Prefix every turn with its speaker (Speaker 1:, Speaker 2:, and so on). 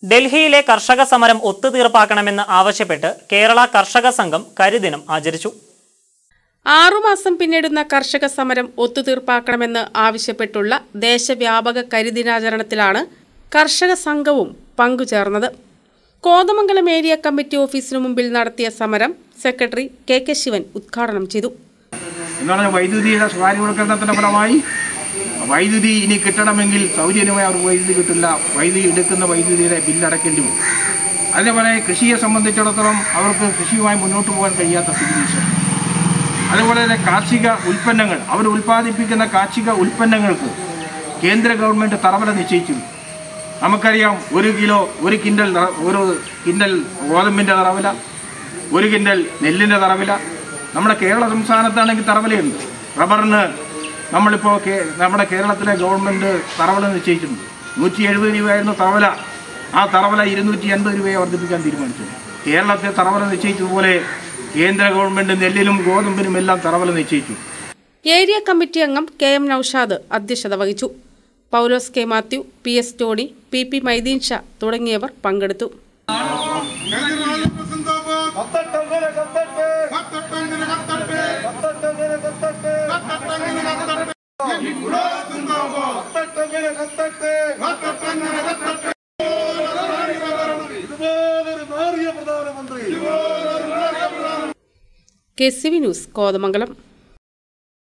Speaker 1: ഡൽഹിയിലെ കർഷക സമരം ഒത്തുതീർപ്പാക്കണമെന്ന് ആവശ്യപ്പെട്ട് കേരള കർഷക സംഘം കരിദിനം ആചരിച്ചു
Speaker 2: ആറുമാസം പിന്നിടുന്ന കർഷക സമരം ഒത്തുതീർപ്പാക്കണമെന്ന് ആവശ്യപ്പെട്ടുള്ള ദേശവ്യാപക കരിദിനാചരണത്തിലാണ് കർഷക സംഘവും പങ്കുചേർന്നത് കോതമംഗലം ഏരിയ കമ്മിറ്റി ഓഫീസിനു മുമ്പിൽ നടത്തിയ സമരം സെക്രട്ടറി കെ കെ ശിവൻ ഉദ്ഘാടനം ചെയ്തു
Speaker 3: എന്ന് പറഞ്ഞാൽ വൈദ്യുതിയുടെ സ്വകാര്യവൽക്കരണത്തിൻ്റെ ഫലമായി വൈദ്യുതി ഇനി കിട്ടണമെങ്കിൽ സൗജന്യമായി അവർക്ക് വൈദ്യുതി കിട്ടില്ല വൈദ്യുതി എടുക്കുന്ന വൈദ്യുതിയുടെ ബില്ല് അടയ്ക്കേണ്ടി വരും അതേപോലെ കൃഷിയെ സംബന്ധിച്ചിടത്തോളം അവർക്ക് കൃഷിയുമായി മുന്നോട്ട് പോകാൻ കഴിയാത്ത സ്ഥിതിവിശേഷം അതുപോലെ തന്നെ കാർഷിക ഉൽപ്പന്നങ്ങൾ അവർ ഉൽപ്പാദിപ്പിക്കുന്ന കാർഷിക ഉൽപ്പന്നങ്ങൾക്ക് കേന്ദ്ര ഗവൺമെൻറ് തറവില നിശ്ചയിച്ചിരുന്നു നമുക്കറിയാം ഒരു കിലോ ഒരു കിൻഡൽ ത- ഒരു കിൻഡൽ ഗോതമ്പിൻ്റെ തറവില ഒരു കിൻഡൽ നെല്ലിൻ്റെ തറവില നമ്മുടെ കേരള സംസ്ഥാനത്താണെങ്കിൽ തറവിലയുണ്ട് റബ്ബറിന് നമ്മളിപ്പോൾ കേ നമ്മുടെ കേരളത്തിലെ ഗവൺമെൻറ് തറവില നിശ്ചയിച്ചിട്ടുണ്ട് നൂറ്റി എഴുപത് രൂപയായിരുന്നു തറവില ആ തറവില ഇരുന്നൂറ്റി എൺപത് രൂപയെ വർദ്ധിപ്പിക്കാൻ തീരുമാനിച്ചു കേരളത്തെ തറവില നിശ്ചയിച്ചതുപോലെ കേന്ദ്ര ഗവൺമെൻറ് നെല്ലിനും ഗോതമ്പിനും എല്ലാം തറവില നിശ്ചയിച്ചു
Speaker 2: ഏരിയ കമ്മിറ്റി അംഗം കെ എം നൌഷാദ് അധ്യക്ഷത വഹിച്ചു Paulose K Mathew P S Tony P P Mydeen Sha തുടങ്ങിയവർ പങ്കെടുത്തു K C V news Kothamangalam